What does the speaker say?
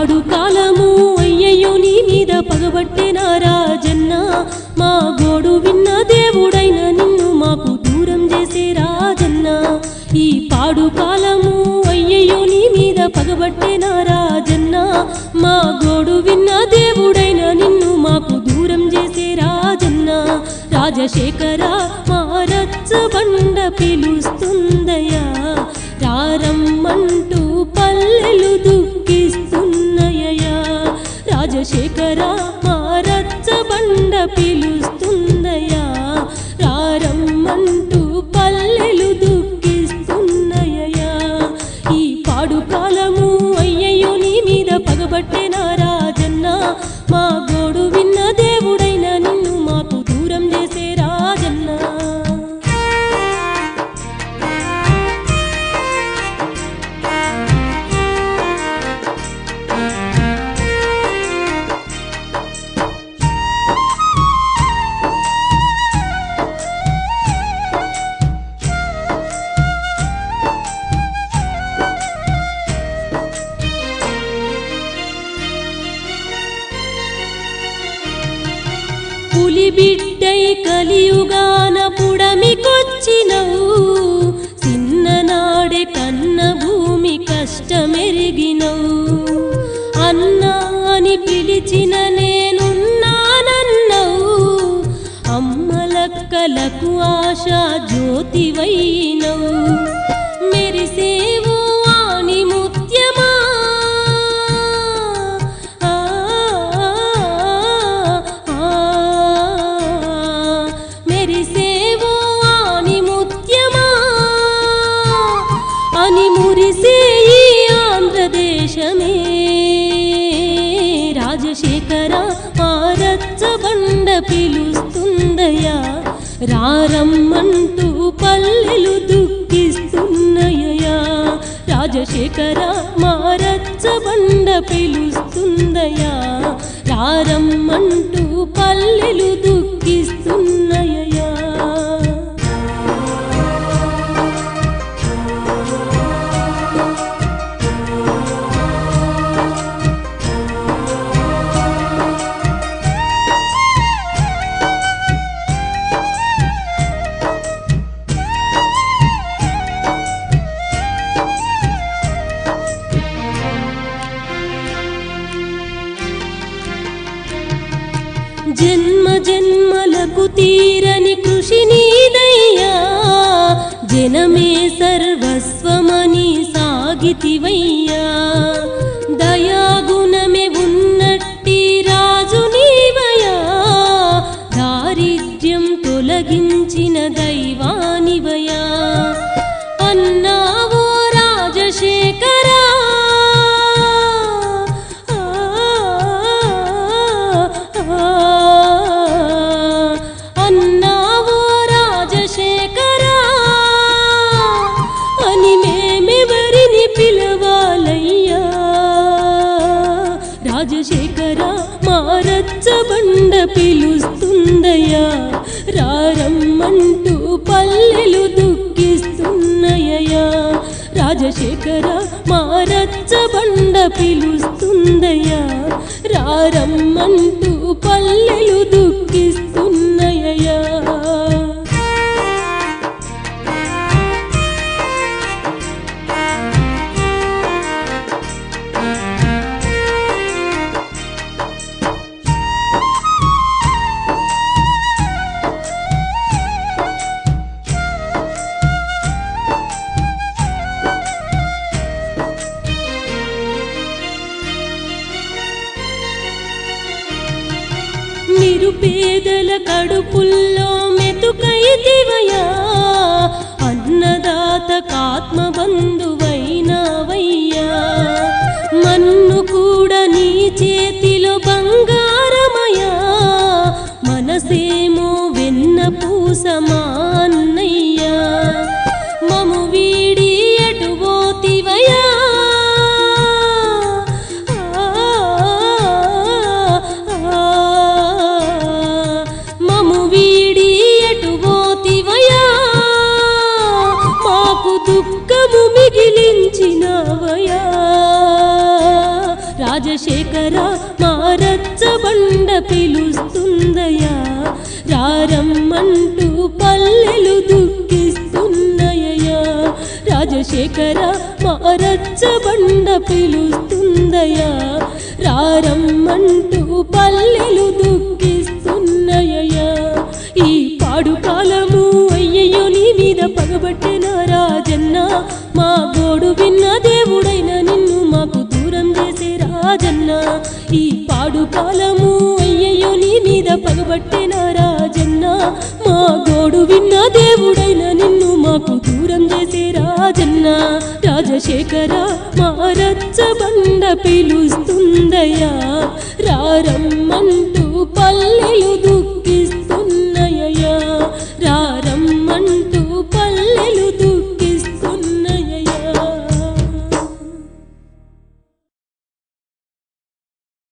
పాడు కాలము అయ్యయ్యో నీ మీద పగబట్టెనా రాజన్న మా గోడు విన్న దేవుడైన నిన్ను మాకు దూరం చేసే రాజన్న ఈ పాడు కాలము అయ్యయ్యో నీ మీద పగబట్టెనా రాజన్న మా గోడు విన్న దేవుడైన నిన్ను మాకు దూరం చేసే రాజన్న రాజశేఖర మా రచ్చబండ పిలుస్తుందయా రారమ్మంటూ పల్లెలు దుఃఖిస్తున్నయ్యా రాజశేఖర మా రచ్చబండ పిలుస్తుందయా రారమ్మంటూ పల్లెలు దుఃఖిస్తున్నయ్యా ఈ పాడు కాలము అయ్యయ్యో నీ మీద పగబట్టెనా రాజన్న మా గోడు విన్న దేవుడైన నిన్ను మాకు దూరం చేసే రాజన్న పులి బిడ్డై కలియుగాన పుడమికొచ్చినవు చిన్ననాడే కన్న భూమి కష్టమెరిగినవు అన్నా అని పిలిచిన నేనున్నానన్నవు అమ్మలక్కలకు ఆశ జ్యోతివైనవు మెరిసేవు ఆని ముత్యమా ఆ, ఆ, మెరిసేవు ఆని ముత్యమా అని మురిసే ఈ ఆంధ్రదేశమే రాజశేఖర మారచ్చబండ పిలుస్తుందయా రారమ్మంటూ పల్లెలు దుఃఖిస్తున్నయ్యా రాజశేఖర మారచ్చబండ పిలుస్తుందయా రారమ్మంటూ పల్లెలు దుఃఖిస్తున్నయ్యా జన్మ జన్మలకు తీరని కృషి నీదయ్యా జనమే సర్వస్వమని సాగితివయ్యా దయాగుణమే ఉన్నట్టి రాజు నీవయా దారిద్ర్యం తొలగించిన దైవానివయా అన్నావో రాజశేఖరా అన్నావో రాజశేఖరా అని మేమెవరిని పిలవాలయ్యా రాజశేఖర మారచ్చబండ పిలుస్తుందయ్యా రారమ్మంటూ పల్లెలు దుఃఖిస్తున్నయ్యా రాజశేఖర మారచ్చబండ పిలుస్తుందయ్యా రారమ్మంటూ పల్లెలు దుఃఖిస్తున్నయ్యా నిరుపేదల కడుపుల్లో మెతుకైతివయా అన్నదాత కాత్మ బంధువైనవయ్యా మన్ను కూడా నీ చేతిలో బంగారమయా మనసేమో వెన్న పూసమా అన్నయ్యా మము వీడి ఎటు పోతివయా మము వీడి ఎటు పోతివయా మాకు దుఃఖము మిగిలించినవయా రాజశేఖర మా రచ్చబండ పిలుస్తుందయ్యా రారమ్మంటూ పల్లెలు దుఃఖిస్తున్నాయ్యా రాజశేఖర మా రచ్చబండ పిలుస్తుందయ్యా రారమ్మంటూ పల్లెలు దుఃఖిస్తున్నాయ్యా ఈ పాడు కాలము అయ్యయ్యో నీ మీద పగబట్టిన రాజన్న మా గోడు విన్న దేవుడైన నిన్ను మాకు దూరం చేసే రాజన్న ఈ పాడు కాలము అయ్యయ్యో నీ మీద పగబట్టిన రాజన్న మా గోడు విన్న దేవుడైన నిన్ను మాకు దూరం చేసే రాజన్న రాజశేఖర మా రచ్చబండ పిలుస్తుందయ్యా రారమ్మంటూ పల్లెలు